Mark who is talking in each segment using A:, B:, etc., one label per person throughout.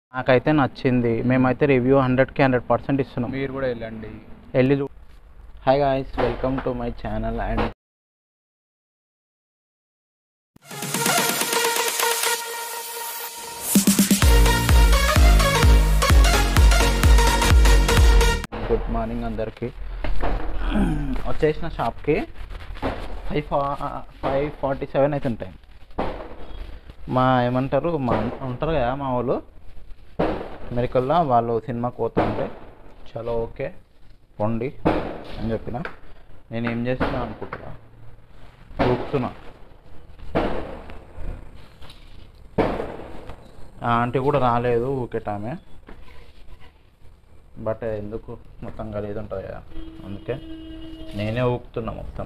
A: నాకైతే నచ్చింది మేమైతే రివ్యూ హండ్రెడ్కి హండ్రెడ్ పర్సెంట్ ఇస్తున్నాం
B: మీరు కూడా వెళ్ళండి
A: వెళ్ళి చూ hi guys welcome to my channel and good morning అందరికీ వచ్చేసిన షాప్కి ఫైవ్ ఫా ఫైవ్ ఫార్టీ సెవెన్ అయితే ఉంటాయి మా ఏమంటారు మా ఉంటారు కదా మా వాళ్ళు అమెరికల్లో వాళ్ళు సినిమాకి పోతుంటే చలో ఓకే పొండి అని చెప్పిన నేను ఏం చేస్తున్నా అనుకుంటున్నా చూస్తున్నా ఆ ఆంటీ కూడా రాలేదు ఊకేట ఆమె బట్ ఎందుకు మొత్తం గలీజ్ ఉంటుంది కదా అందుకే నేనే ఊపుతున్నా మొత్తం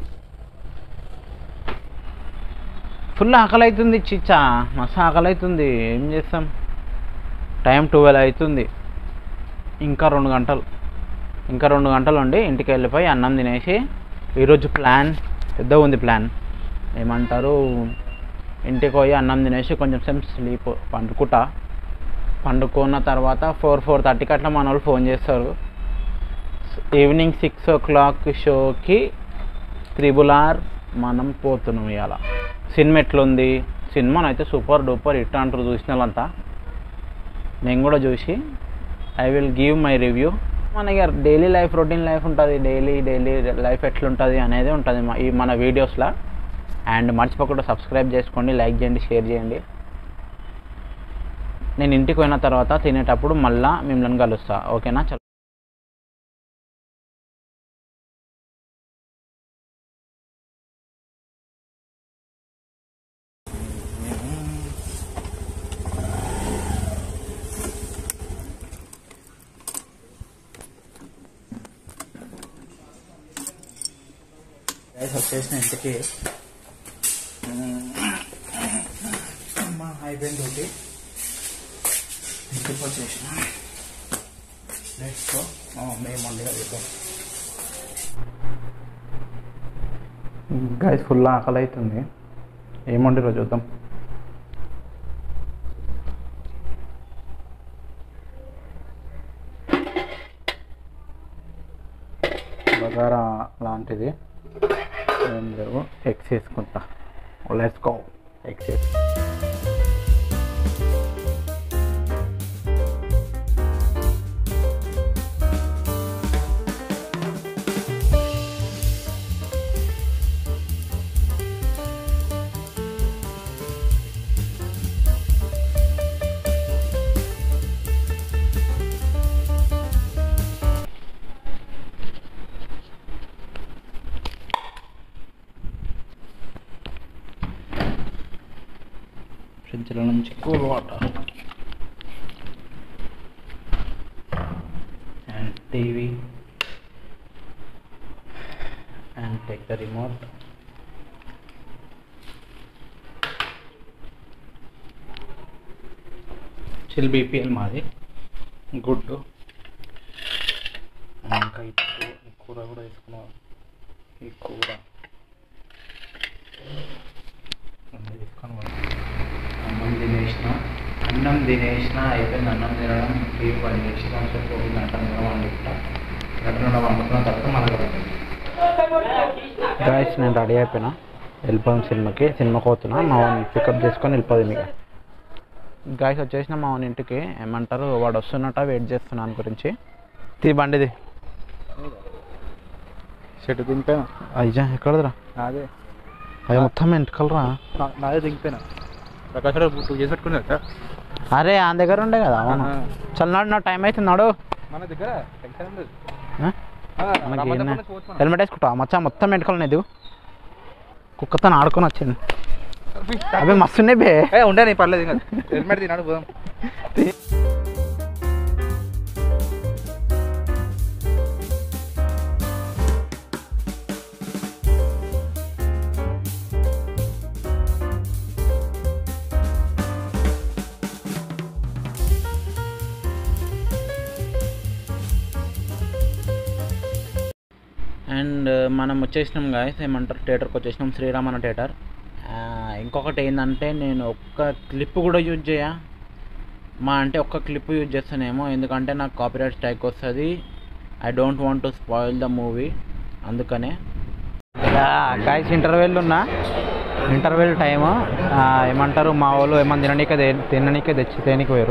A: ఫుల్ ఆకలి అవుతుంది చిచ్చా మస్తు ఆకలి అవుతుంది ఏం చేస్తాం టైం ట్వెల్వ్ అవుతుంది ఇంకా రెండు గంటలు ఇంకా రెండు గంటలు ఉండి ఇంటికి వెళ్ళిపోయి అన్నం తినేసి ఈరోజు ప్లాన్ పెద్ద ఉంది ప్లాన్ ఏమంటారు ఇంటికి పోయి అన్నం తినేసి కొంచెం సేపు స్లీప్ పండుకుంటా పండుకున్న తర్వాత ఫోర్ ఫోర్ థర్టీకి అట్లా మన వాళ్ళు ఫోన్ చేస్తారు ఈవినింగ్ సిక్స్ ఓ క్లాక్ షోకి త్రిబుల్ ఆర్ మనం పోతున్నాం ఇవాళ సినిమా ఎట్లుంది సినిమాను అయితే సూపర్ డూపర్ హిట్ అంటారు చూసిన వాళ్ళంతా నేను కూడా చూసి I will give my review మనకి డైలీ లైఫ్ రొటీన్ లైఫ్ ఉంటుంది డైలీ డైలీ లైఫ్ ఎట్లుంటుంది అనేది ఉంటుంది మా- ఈ మన వీడియోస్లో అండ్ మర్చిపోకుండా సబ్స్క్రైబ్ చేసుకోండి లైక్ చేయండి షేర్ చేయండి నేను ఇంటికి పోయిన తర్వాత తినేటప్పుడు మళ్ళా మిమ్మల్ని కలుస్తా ఓకేనా చలో గైస్ వచ్చేసిన ఇంటికి అమ్మా అయిపోయింది ఒకటి ఇంటికి వచ్చేసిన నెక్స్ట్ మేము వండిగా చూద్దాం గైస్ ఫుల్ ఆకలి అవుతుంది ఏం వండిరో చూద్దాం బగారా లాంటిది ఏం లేవు ఎగ్స్ వేసుకుంటా లెట్స్ గో ఎగ్స్ వేసు ఫ్రిడ్జ్లో నుంచి cool water and TV and take the remote chill BPL మాది గుడ్ ఇంకా ఈ కూ- ఈ కూర కూడా తీసుకున్నాం ఈ కూర అన్నీ తీసుకొని పోదాం. అన్నం తినేసిన అన్నం తినేసిన అయిపోయింది అన్నం తినడం టీవీ పని చేసి కొంచెం ఒక గంట మీద వండుకుంటా గంట నుండి వండుకున్న తర్వాత మనకు గాయస్ నేను రెడీ అయిపోయినా వెళ్ళిపోయాం సినిమాకి సినిమాకి పోతున్నా మా వాడిని పికప్ చేసుకొని వెళ్ళిపోదాం ఇక గాయస్ వచ్చేసిన మా వాని ఇంటికి ఏమంటారు వాడు వస్తున్నట్ట వెయిట్ చేస్తున్నాను గురించి తీ బండిది
B: చెట్టు దింపాను
A: అయ్యా ఎక్కడదిరా
B: అదే
A: అది మొత్తం వెంటకలరా
B: నాదే దింపాను ప్రకాష్ టూ చేసి పెట్టుకున్నా
A: అరే ఆ దగ్గర ఉండే కదా అవును
B: ఆహా.
A: చల్లాడు నా టైం అయితే నాడు
B: మన దగ్గర టెన్షన్ ఉండదు
A: ఆ? మనకి ఏం హెల్మెట్ వేసుకుంటా మచ్చా మొత్తం వెంటకలు దిగు కుక్కతో ఆడుకొని వచ్చింది అవి మస్తున్నాయి బే
B: ఉండే నీ పర్లేదు ఇంకా హెల్మెట్ తిన్నాడు పోదాం
A: అండ్ మనం వచ్చేసినాం గాయస్ ఏమంటారు థియేటర్కి వచ్చేసినాం శ్రీరామన్న థియేటర్ ఇంకొకటి ఏంటంటే నేను ఒక్క క్లిప్ కూడా యూజ్ చేయ మా అంటే ఒక్క క్లిప్ యూజ్ చేస్తానేమో ఎందుకంటే నాకు కాపీరైట్ స్ట్రైక్ వస్తుంది I don't want to spoil the movie అందుకనే గాయస్ ఇంటర్వెల్ ఉన్నా ఇంటర్వెల్ టైమ్ ఏమంటారు మా వాళ్ళు ఏమన్నా తిననీకే తే- తిననీకే తెచ్చి తేనికి పోయారు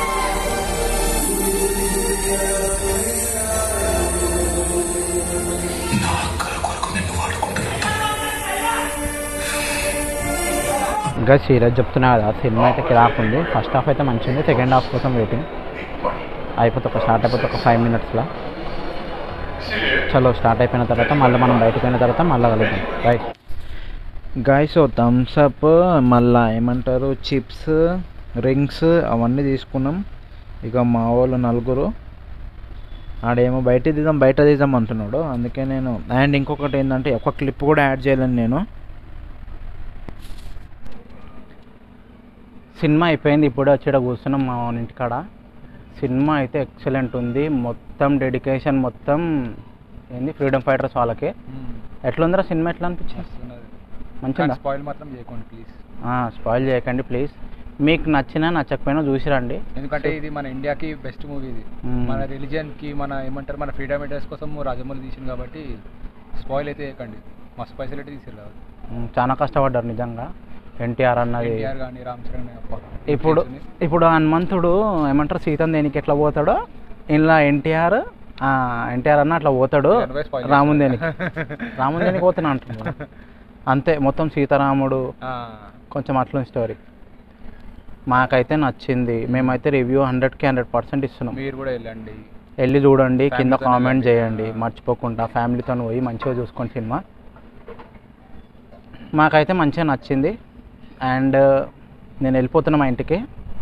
A: ఇంకా సీరియస్ చెప్తున్నా కదా సినిమా అయితే కిరాక్ ఉంది ఫస్ట్ హాఫ్ అయితే మంచిగా ఉంది సెకండ్ హాఫ్ కోసం వెయిటింగ్ అయిపోతే ఒక స్టార్ట్ అయిపోతే ఒక ఫైవ్ మినిట్స్లో చలో స్టార్ట్ అయిపోయిన తర్వాత మళ్ళీ మనం బయటకు పోయిన తర్వాత మళ్ళీ కలుద్దాం రైట్ గాయస్ థమ్స్ అప్ మళ్ళా ఏమంటారు చిప్స్ రింగ్స్ అవన్నీ తీసుకున్నాం ఇక మా వాళ్ళు నలుగురు ఆడేమో బయట తీద్దాం బయట తీద్దాం అంటున్నాడు అందుకే నేను అండ్ ఇంకొకటి ఏంటంటే ఒక క్లిప్ కూడా యాడ్ చేయలేను నేను సినిమా అయిపోయింది ఇప్పుడే వచ్చి ఈడ కూర్చున్నాం మా వాళ్ళ ఇంటికాడ సినిమా అయితే ఎక్సలెంట్ ఉంది మొత్తం డెడికేషన్ మొత్తం ఏంది ఫ్రీడమ్ ఫైటర్స్ వాళ్ళకి ఎట్లుందిరా సినిమా ఎట్లా అనిపించింది మంచిగా
B: స్పాయిల్ మాత్రం చేయకండి ప్లీజ్
A: స్పాయిల్ చేయకండి ప్లీజ్ మీకు నచ్చినా నచ్చకపోయినా చూసిరండి
B: ఎందుకంటే ఇది మన ఇండియాకి బెస్ట్ మూవీ ఇది
A: మ్మ్.
B: మన రిలీజియన్ కి మన ఏమంటారు మన ఫ్రీడమ్ మీటర్స్ కోసం రాజమౌళి తీసింది కాబట్టి స్పాయిల్ అయితే చేయకండి మస్తు పైసలు అయితే తీసారు కాబట్టి
A: ఉమ్, చాలా కష్టపడ్డారు నిజంగా ఎన్టీఆర్ అన్నది
B: ఎన్టీఆర్ కానీ రామ్ చరణ్ కానీ అబ్బా.
A: ఇప్పుడు ఇప్పుడు హనుమంతుడు ఏమంటారు సీతను దేనికి ఎట్లా పోతాడో ఇలా ఎన్టీఆర్ ఎన్టీఆర్ అన్న అట్లా పోతాడు
B: ఎనభై spoil
A: రాముని దేనికి
B: చేస్తారు.
A: రాముని దేనికి పోతాను అంటున్నాడు అంతే మొత్తం సీతారాముడు
B: ఆ,
A: కొంచెం అట్లుంది స్టోరీ మాకైతే నచ్చింది మేమైతే రివ్యూ హండ్రెడ్కి హండ్రెడ్ పర్సెంట్ ఇస్తున్నాం
B: మీరు కూడా వెళ్ళండి
A: వెళ్ళి చూడండి కింద
B: Family తోనే
A: కామెంట్
B: వెళ్ళండి.
A: చేయండి
B: ఆ.
A: మర్చిపోకుండా ఫ్యామిలీతో పోయి మంచిగా చూసుకోండి సినిమా మాకైతే మంచిగా నచ్చింది అండ్ నేను వెళ్ళిపోతున్నా మా ఇంటికి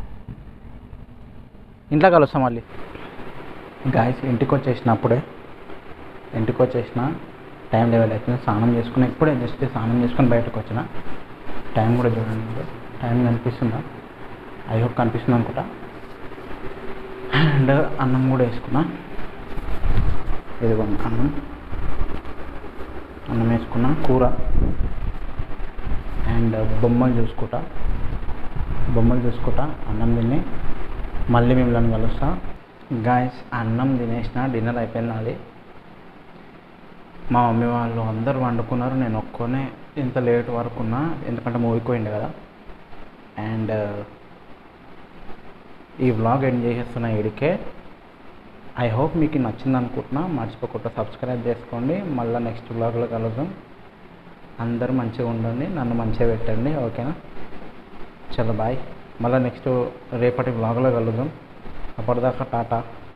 A: ఇంట్లో కలుస్తాం మళ్ళీ గాయస్ ఇంటికి వచ్చేసినప్పుడే ఇంటికి వచ్చేసిన టైం లెవెల్ అవుతుంది స్నానం చేసుకుని ఇప్పుడే జస్ట్ స్నానం చేసుకుని బయటకు వచ్చిన టైం కూడా చూడండి మీరు. టైం కనిపిస్తుందా ఐ హోప్ కనిపిస్తుంది అనుకుంటా అండ్ అన్నం కూడా వేసుకున్నా ఇదిగోండి అన్నం అన్నం వేసుకున్నా కూర అండ్ బొమ్మలు చూసుకుంటా బొమ్మలు చూసుకుంటా అన్నం తిని మళ్ళీ మిమ్మల్ని కలుస్తా గాయస్ అన్నం తినేసిన డిన్నర్ అయిపోయింది నాది మా మమ్మీ వాళ్ళు అందరూ వండుకున్నారు నేను ఒక్కనే ఇంత లేట్ వరకు ఉన్నా ఎందుకంటే మూవీకి పోయింది కదా అండ్ ఈ వ్లాగ్ ఎండ్ చేసేస్తున్న ఇడికే ఐ హోప్ మీకు నచ్చింది అనుకుంటున్నా మర్చిపోకుండా సబ్స్క్రైబ్ చేసుకోండి మళ్ళీ నెక్స్ట్ వ్లాగ్లో కలుద్దాం అందరూ మంచిగా ఉండండి నన్ను మంచిగా పెట్టండి ఓకేనా చలో బాయ్ మళ్ళీ నెక్స్ట్ రేపటి వ్లాగ్లో కలుద్దాం అప్పటిదాకా టాటా